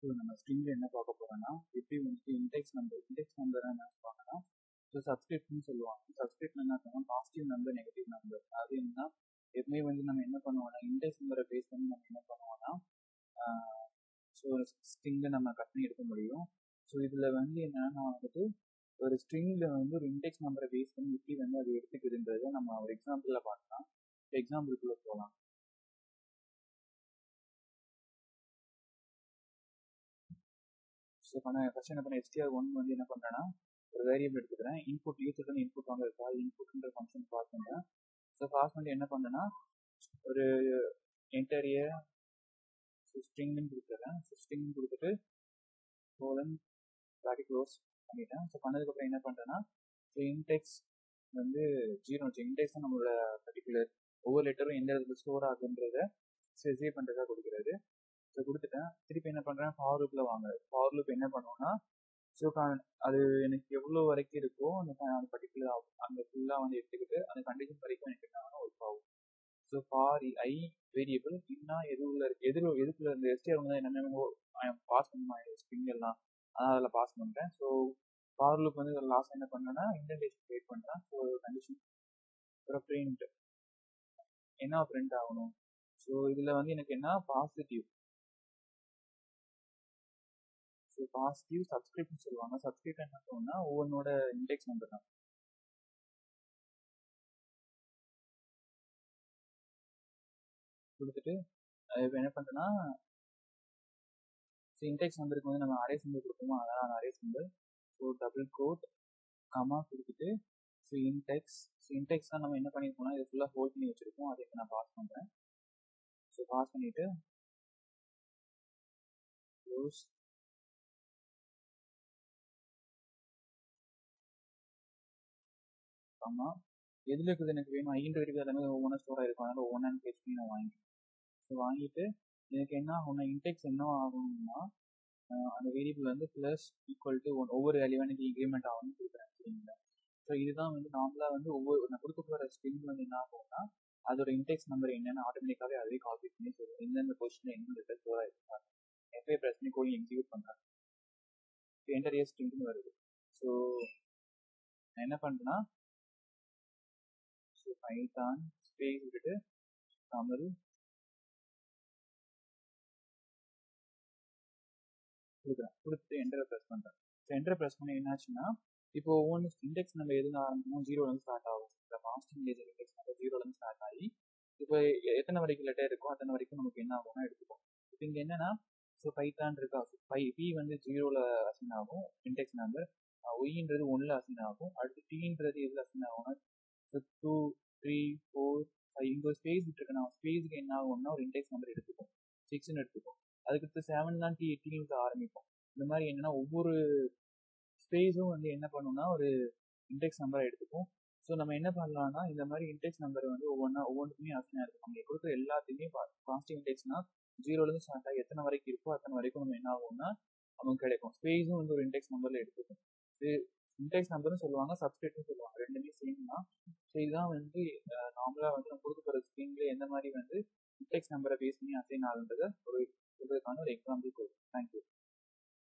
so நம்ம ஸ்ட்ரிங்கில் என்ன பார்க்க போகிறோம்னா எப்படி வந்துட்டு இன்டெக்ஸ் நம்பர் இன்டெக்ஸ் நம்பர் என்ன சொல்லுவாங்கன்னா ஸோ சப்ஸ்கிரிப்ட்னு சொல்லுவாங்க சப்ஸ்கிரிப்ட் என்ன சொன்னால் பாசிட்டிவ் நம்பர் நெகட்டிவ் நம்பர் அது என்னன்னா எப்பவுமே வந்து நம்ம என்ன பண்ணுவோம்னா இன்டெக்ஸ் நம்பரை பேஸ் பண்ணி நம்ம என்ன பண்ணுவோம்னா ஸோ ஒரு ஸ்ட்ரிங்கை நம்ம கட் பண்ணி எடுக்க முடியும் ஸோ இதில் வந்து என்னன்னா வந்துட்டு ஒரு ஸ்ட்ரிங்கில் வந்து ஒரு இன்டெக்ஸ் நம்பரை பேஸ் பண்ணி எப்படி வந்து அது எடுத்துக்குதுன்றதை நம்ம ஒரு எக்ஸாம்பிளில் பார்க்கலாம் எக்ஸாம்பிளுக்குள்ளே போகலாம் ஸோ பண்ண ஃபஸ்ட் என்ன பண்ண எஸ்டிஆர் ஒன் வந்து என்ன பண்ணுறேன்னா ஒரு வேரியபிள் எடுத்துக்கிறேன் இன்புட் யூத்துக்கு இன்புட் வாங்க இருக்கா இன்புட்ன்ற ஃபங்க்ஷன் பாஸ் பண்ணுறேன் ஸோ பாஸ் பண்ணிட்டு என்ன பண்ணுறேன்னா ஒரு என்டரிய ஸ்ட்ரிங்னு கொடுத்துட்றேன் ஸ்ட்ரிங் கொடுத்துட்டு கோலன் ப்ராக்கி க்ளோஸ் பண்ணிட்டேன் ஸோ பண்ணதுக்கப்புறம் என்ன பண்ணுறேன்னா ஸோ இன்டெக்ஸ் வந்து ஜீரோ இன்டெக்ஸ் தான் நம்மளோட பர்டிகுலர் ஒவ்வொரு லெட்டரும் எந்த இடத்துல ஸ்டோர் ஆகுன்றத ஸ்பெசிஃபை பண்ணுறதா கொடுக்குறாரு ஸோ கொடுத்துட்டேன் திருப்பி என்ன பண்ணுறேன் ஃபார் லூப்பில் வாங்க ஃபார் லூப் என்ன பண்ணுவோம்னா ஸோ அது எனக்கு எவ்வளோ வரைக்கும் இருக்கோ அந்த அந்த பர்டிகுலர் அந்த ஃபுல்லாக வந்து எடுத்துக்கிட்டு அந்த கண்டிஷன் வரைக்கும் எனக்கு என்ன ஒர்க் ஆகும் ஸோ ஃபார் ஐ வேரியபிள் இன்னும் எதுவுள்ள இருக்கு எதில் எதுக்குள்ள இந்த எஸ்டிஆர் வந்து என்னென்ன பாஸ் பண்ணுமா ஸ்ட்ரிங் எல்லாம் அதான் அதில் பாஸ் பண்ணுறேன் ஸோ ஃபார் லூப் வந்து இதில் லாஸ்ட் என்ன பண்ணேன்னா இன்டென்டேஷன் கிரியேட் பண்ணுறேன் ஸோ கண்டிஷன் அப்புறம் பிரிண்ட் என்ன பிரிண்ட் ஆகணும் ஸோ இதில் வந்து எனக்கு என்ன பாசிட்டிவ் ஸோ பாசிட்டிவ் சப்ஸ்கிரிப்ட்னு சொல்லுவாங்க சப்ஸ்கிரிப்ட் என்ன பண்ணுவோம்னா ஒவ்வொன்றோட இண்டெக்ஸ் நம்பர் தான் கொடுத்துட்டு இப்போ என்ன பண்ணுறேன்னா ஸோ இன்டெக்ஸ் நம்பருக்கு வந்து நம்ம அரே சிம்பிள் கொடுப்போமோ அதான் array simple so double quote comma கொடுத்துட்டு ஸோ இன்டெக்ஸ் ஸோ இன்டெக்ஸ் தான் நம்ம என்ன பண்ணியிருக்கோம்னா இது ஃபுல்லாக ஹோல்ட் பண்ணி வச்சுருக்கோம் அதுக்கு நான் பாஸ் பண்ணுறேன் ஸோ பாஸ் பண்ணிவிட்டு க்ளோஸ் ஆமாம் எதில் இருக்குது எனக்கு வேணும் ஐந்து இருக்குது எல்லாமே ஒவ்வொன்றா ஸ்டோர் ஆகிருக்கும் அதனால் ஒவ்வொன்றா பேஜ் பண்ணி நான் வாங்கிக்கிறேன் ஸோ வாங்கிட்டு எனக்கு என்ன ஆகும்னா இன்டெக்ஸ் என்ன ஆகணும்னா அந்த வேரியபிள் வந்து ப்ளஸ் ஈக்குவல் டு ஒன் ஒவ்வொரு வேல்யூவாக எனக்கு இன்க்ரிமெண்ட் ஆகும்னு கொடுக்குறேன் சரிங்களா ஸோ இதுதான் வந்து நார்மலாக வந்து ஒவ்வொரு நான் கொடுக்க போகிற ஸ்ட்ரிங் வந்து என்ன ஆகும்னா அதோட இன்டெக்ஸ் நம்பர் என்னென்னு ஆட்டோமேட்டிக்காகவே அதுவே கால்குலேட் பண்ணி சொல்லுவோம் எந்தெந்த பொசிஷனில் எந்த லெட்டர் ஸ்டோர் ஆகிருக்கா எஃப்ஐ ப்ரெஸ் பண்ணி கோயில் எக்ஸிக்யூட் பண்ணுறேன் என்டர் இயர் ஸ்ட்ரிங்னு வருது ஸோ நான் என்ன பண்ணுறேன்னா ஸோ பைத்தான் ஸ்பேஸ் விட்டுட்டு தமிழ் கொடுக்குறேன் கொடுத்துட்டு என்டரை ப்ரெஸ் பண்ணுறேன் ஸோ என்டரை ப்ரெஸ் பண்ணி என்னாச்சுன்னா இப்போ ஒவ்வொன்று இண்டெக்ஸ் நம்ம எதுங்க ஆரம்பிக்கணும் ஜீரோலேருந்து ஸ்டார்ட் ஆகும் இந்த மாஸ்டர் இண்டேஜர் இண்டெக்ஸ் நம்ம ஜீரோலேருந்து ஸ்டார்ட் ஆகி இப்போ எத்தனை வரைக்கும் லெட்டர் இருக்கோ அத்தனை வரைக்கும் நமக்கு என்ன ஆகும்னா எடுத்துப்போம் இப்போ இங்கே என்னன்னா ஸோ பைத்தான் இருக்கா ஸோ பை பி வந்து ஜீரோவில் அசைன் ஆகும் இண்டெக்ஸ் நம்பர் ஒய்ன்றது ஒன்றில் அசைன் ஆகும் அடுத்து டீன்றது எதில் அசைன் ஆகும்னா so two three four five இங்கே ஒரு ஸ்பேஸ் விட்டுருக்கேன் நான் ஸ்பேஸுக்கு என்ன ஆகும்னா ஒரு இண்டெக்ஸ் நம்பர் எடுத்துப்போம் சிக்ஸ்னு எடுத்துப்போம் அதுக்கடுத்து செவன் தான் டி டீன்ஸ் ஆரம்பிப்போம் இந்த மாதிரி என்னன்னா ஒவ்வொரு ஸ்பேஸும் வந்து என்ன பண்ணும்னா ஒரு இண்டெக்ஸ் நம்பரை எடுத்துப்போம் ஸோ நம்ம என்ன பண்ணலாம்னா இந்த மாதிரி இண்டெக்ஸ் நம்பர் வந்து ஒவ்வொன்றா ஒவ்வொன்றுக்குமே அசைனாக இருக்கும் நம்ம கொடுக்குற எல்லாத்தையுமே பாசிட்டிவ் இண்டெக்ஸ்னா ஜீரோலேருந்து ஸ்டார்ட் ஆகி எத்தனை வரைக்கும் இருக்கோ அத்தனை வரைக்கும் நம்ம என்ன ஆகும்னா நமக்கு கிடைக்கும் ஸ்பேஸும் வந்து ஒரு இண்டெக்ஸ் நம்பரில் எடுத்துக்கும் இது இன்டெக்ஸ் நம்பர்னு சொல்லுவாங்க சப்ஸ்கிரிப்ட்னு சொல்லுவாங்க ரெண்டுமே சேம் தான் ஸோ இதுதான் வந்து நார்மலாக வந்து நம்ம கொடுக்க போகிற ஸ்க்ரீனில் எந்த மாதிரி வந்து இன்டெக்ஸ் நம்பரை பேஸ் பண்ணி அசைன் ஆகுன்றதை ஒரு சொல்றதுக்கான ஒரு எக்ஸாம்பிள் கொடுக்கும் தேங்க்யூ